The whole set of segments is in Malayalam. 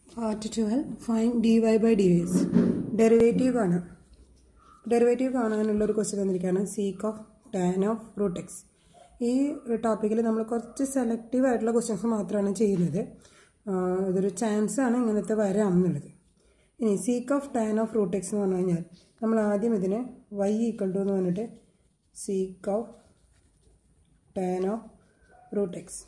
part twelve find d y by d s derivative കാണാം ഡെറിവേറ്റീവ് കാണാനുള്ള ഒരു ക്വസ്റ്റ്യൻ തന്നിരിക്കുകയാണ് sec of tan of root x ഈ ടോപ്പിക്കിൽ നമ്മൾ കുറച്ച് സെലക്റ്റീവ് ആയിട്ടുള്ള ക്വസ്റ്റ്യൻസ് മാത്രമാണ് ചെയ്യുന്നത് ആഹ് ഇതൊരു ചാൻസ് ആണ് ഇങ്ങനത്തെ വരാം എന്നുള്ളത് ഇനി sec of tan of root x എന്ന് പറഞ്ഞു കഴിഞ്ഞാൽ നമ്മൾ ആദ്യം ഇതിന് വൈ ഈക്വൽ ടു എന്ന് പറഞ്ഞിട്ട് sec of tan of root x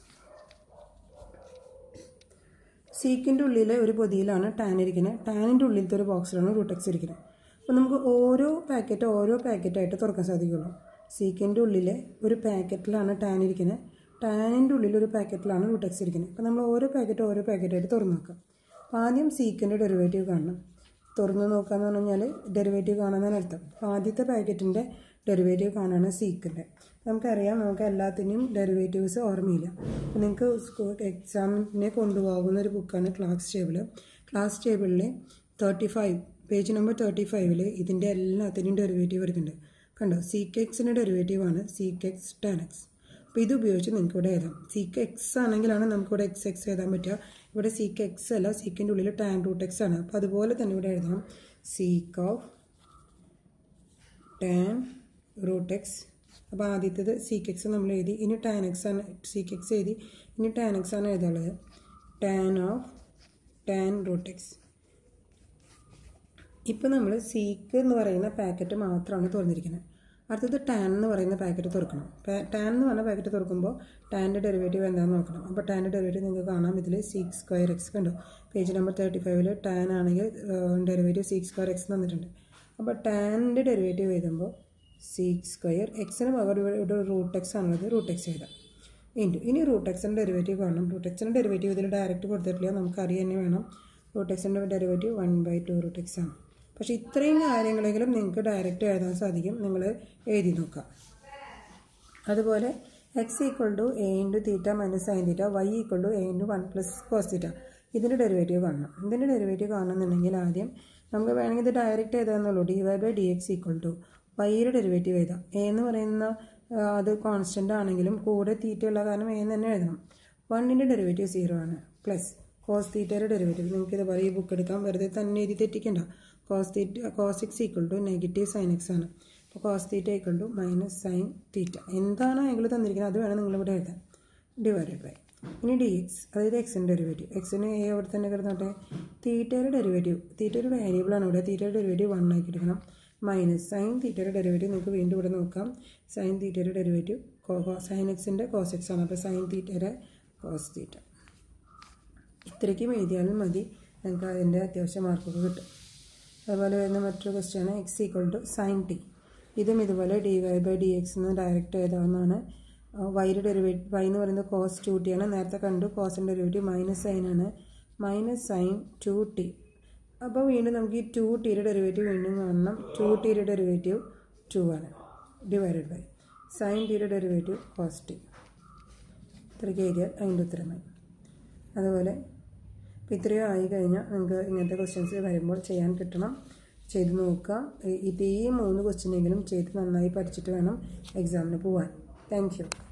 സീക്കിൻ്റെ ഉള്ളിലെ ഒരു പൊതിയിലാണ് ടാൻ ഇരിക്കുന്നത് ടാനിൻ്റെ ഉള്ളിലത്തെ ഒരു ബോക്സിലാണ് റൂട്ടെക്സ് ഇരിക്കുന്നത് അപ്പോൾ നമുക്ക് ഓരോ പാക്കറ്റ് ഓരോ പാക്കറ്റായിട്ട് തുറക്കാൻ സാധിക്കുള്ളൂ സീക്കിൻ്റെ ഉള്ളിലെ ഒരു പാക്കറ്റിലാണ് ടാൻ ഇരിക്കുന്നത് ടാനിൻ്റെ ഉള്ളിൽ ഒരു പാക്കറ്റിലാണ് റൂട്ടെക്സ് ഇരിക്കുന്നത് അപ്പോൾ നമ്മൾ ഓരോ പാക്കറ്റ് ഓരോ പാക്കറ്റായിട്ട് തുറന്ന് നോക്കാം അപ്പോൾ ആദ്യം സീക്കിൻ്റെ ഡെറിവേറ്റീവ് കാണണം തുറന്ന് നോക്കാന്ന് പറഞ്ഞു കഴിഞ്ഞാൽ ഡെറിവേറ്റീവ് കാണാനാണ് അർത്ഥം അപ്പോൾ ആദ്യത്തെ പാക്കറ്റിൻ്റെ ഡെറിവേറ്റീവ് കാണാനാണ് സീക്കിൻ്റെ നമുക്കറിയാം നമുക്ക് എല്ലാത്തിനും ഡെറിവേറ്റീവ്സ് ഓർമ്മയില്ല അപ്പോൾ നിങ്ങൾക്ക് സ്കൂൾ എക്സാമിനെ കൊണ്ടുപോകുന്ന ഒരു ബുക്കാണ് ക്ലാസ് ടേബിൾ ക്ലാസ് ടേബിളിൽ thirty five page number thirty ഫൈവിൽ ഇതിൻ്റെ എല്ലാത്തിനും ഡെറിവേറ്റീവ് വരുന്നുണ്ട് കണ്ടോ സീക്ക് എക്സിൻ്റെ ഡെറിവേറ്റീവ് ആണ് സീക്ക് എക്സ് ടാൻ എക്സ് അപ്പോൾ ഇത് ഉപയോഗിച്ച് നിങ്ങൾക്ക് ഇവിടെ എഴുതാം സീക്ക് എക്സ് ആണെങ്കിലാണ് നമുക്കിവിടെ എക്സ് എക്സ് എഴുതാൻ പറ്റുക ഇവിടെ സീക്ക് എക്സ് അല്ല സീക്കിൻ്റെ ഉള്ളിൽ ടാൻ റൂട്ട് എക്സ് ആണ് അപ്പോൾ അതുപോലെ തന്നെ ഇവിടെ എഴുതാം sec of tan root x അപ്പോൾ ആദ്യത്തേത് സീക്ക് എക്സ് നമ്മൾ എഴുതി ഇനി ടാൻ എക്സ് ആണ് സീക്ക് എക്സ് എഴുതി ഇനി ടാൻ എക്സ് ആണ് എഴുതാനുള്ളത് tan of tan root x ഇപ്പോൾ നമ്മൾ സീക്ക് എന്ന് പറയുന്ന പാക്കറ്റ് മാത്രമാണ് തുറന്നിരിക്കുന്നത് അടുത്തത് ടാൻ എന്ന് പറയുന്ന പാക്കറ്റ് തുറക്കണം ടാൻ എന്ന് പറഞ്ഞ പാക്കറ്റ് തുറക്കുമ്പോൾ ടാൻ്റെ ഡെറിവേറ്റീവ് എന്താണെന്ന് നോക്കണം അപ്പോൾ ടാൻ്റെ ഡെറിവേറ്റീവ് നിങ്ങൾക്ക് കാണാം ഇതിൽ സിക്സ് സ്ക്വയർ എക്സ് കണ്ടോ പേജ് നമ്പർ തേർട്ടി ഫൈവിൽ ടാൻ ആണെങ്കിൽ ഡെറിവേറ്റീവ് സിക്സ് സ്ക്വയർ എക്സ് തന്നിട്ടുണ്ട് അപ്പോൾ ടാനിൻ്റെ ഡെറിവേറ്റീവ് എഴുതുമ്പോൾ സിക്സ് സ്ക്വയർ എക്സിന് പകരം ഇവിടെ റൂട്ട് എക്സ് ആണുള്ളത് റൂട്ട് എക്സ് എഴുതാം ഇൻറ്റു ഇനി റൂട്ട് എക്സിൻ്റെ ഡെറിവേറ്റീവ് കാണണം റൂട്ട് എക്സിൻ്റെ ഡെറിവേറ്റീവ് ഇതിൽ ഡയറക്റ്റ് കൊടുത്തിട്ടില്ല നമുക്ക് അറിയാൻ തന്നെ വേണം റൂട്ട് എക്സിൻ്റെ derivative one by two root x ആണ് പക്ഷേ ഇത്രയും കാര്യങ്ങളെങ്കിലും നിങ്ങൾക്ക് ഡയറക്റ്റ് എഴുതാൻ സാധിക്കും നിങ്ങൾ എഴുതി നോക്കാം അതുപോലെ x equal to a into theta minus sine theta y equal to a into one plus cos theta ഇതിൻ്റെ ഡെറിവേറ്റീവ് കാണണം ഇതിൻ്റെ ഡെറിവേറ്റീവ് കാണണമെന്നുണ്ടെങ്കിൽ ആദ്യം നമുക്ക് വേണമെങ്കിൽ ഇത് ഡയറക്റ്റ് എഴുതാമെന്നുള്ളൂ d y by d x equal to വൈയുടെ ഡെറിവേറ്റീവ് എഴുതാം എ എന്ന് പറയുന്ന അത് കോൺസ്റ്റൻ്റ് ആണെങ്കിലും കൂടെ തീറ്റ ഉള്ള കാരണം എ എന്ന് തന്നെ എഴുതണം വണ്ണിൻ്റെ ഡെറിവേറ്റീവ് സീറോ ആണ് പ്ലസ് കോസ് തീറ്റയുടെ ഡെറിവേറ്റീവ് നിങ്ങൾക്ക് ഇതുപോലെ ഈ ബുക്ക് എടുക്കാം വെറുതെ തന്നെ എഴുതി തെറ്റിക്കണ്ട cos theta cos x equal to negative sine x ആണ് അപ്പോൾ cos theta equal to minus sine theta എന്താണോ എങ്കിൽ തന്നിരിക്കുന്നത് അത് വേണം നിങ്ങളിവിടെ എഴുതാൻ ഡിവൈഡഡ് ബൈ ഇനി ഡി എക്സ് അതായത് എക്സിൻ്റെ ഡെറിവേറ്റീവ് എക്സിന് എ അവിടെ തന്നെ കിടന്നോട്ടെ തീറ്റയുടെ ഡെറിവേറ്റീവ് തീറ്റ ഒരു വേരിയബിളാണ് ഇവിടെ തീറ്റയുടെ ഡെറിവേറ്റീവ് വൺ ആക്കി എടുക്കണം മൈനസ് സൈൻ തീറ്റയുടെ ഡെറിവേറ്റീവ് നിങ്ങൾക്ക് വീണ്ടും ഇവിടെ നോക്കാം സൈൻ തീറ്റയുടെ ഡെറിവേറ്റീവ് സൈൻ എക്സിൻ്റെ കോസ് എക്സ് ആണ് അപ്പോൾ സൈൻ തീറ്റയുടെ കോസ് തീറ്റ ഇത്രയ്ക്കും എഴുതിയാലും മതി നിങ്ങൾക്ക് അതിൻ്റെ അത്യാവശ്യം മാർക്കൊക്കെ കിട്ടും അതുപോലെ വരുന്ന മറ്റൊരു ക്വസ്റ്റ്യാണ് x equal to sine t ഇതും ഇതുപോലെ d y by d x എന്ന് ഡയറക്റ്റ് എഴുതാവുന്നതാണ് വൈയുടെ ഡെറിവേറ്റീവ് വൈ എന്ന് പറയുന്നത് കോസ് ടു ടി ആണ് നേരത്തെ കണ്ടു കോസിൻ്റെ ഡെറിവേറ്റീവ് മൈനസ് സൈൻ ആണ് മൈനസ് സൈൻ ടു ടി അപ്പോൾ വീണ്ടും നമുക്ക് ഈ ടു ടിയുടെ ഡെറിവേറ്റീവ് വീണ്ടും കാണണം ടു ടിയുടെ ഡെറിവേറ്റീവ് ടു ആണ് ഡിവൈഡഡ് ബൈ സൈൻ ടിയുടെ ഡെറിവേറ്റീവ് കോസ് ടി ഇത്രയ്ക്ക് എഴുതിയാൽ അതിൻ്റെ ഉത്തരമായി അതുപോലെ അപ്പോൾ ഇത്രയും ആയി കഴിഞ്ഞാൽ നിങ്ങൾക്ക് ഇങ്ങനത്തെ ക്വസ്റ്റ്യൻസ് വരുമ്പോൾ ചെയ്യാൻ കിട്ടണം ചെയ്ത് നോക്കുക ഇത് ഈ മൂന്ന് ക്വസ്റ്റ്യനെങ്കിലും ചെയ്ത് നന്നായി പഠിച്ചിട്ട് വേണം എക്സാമിന് പോകാൻ താങ്ക് യു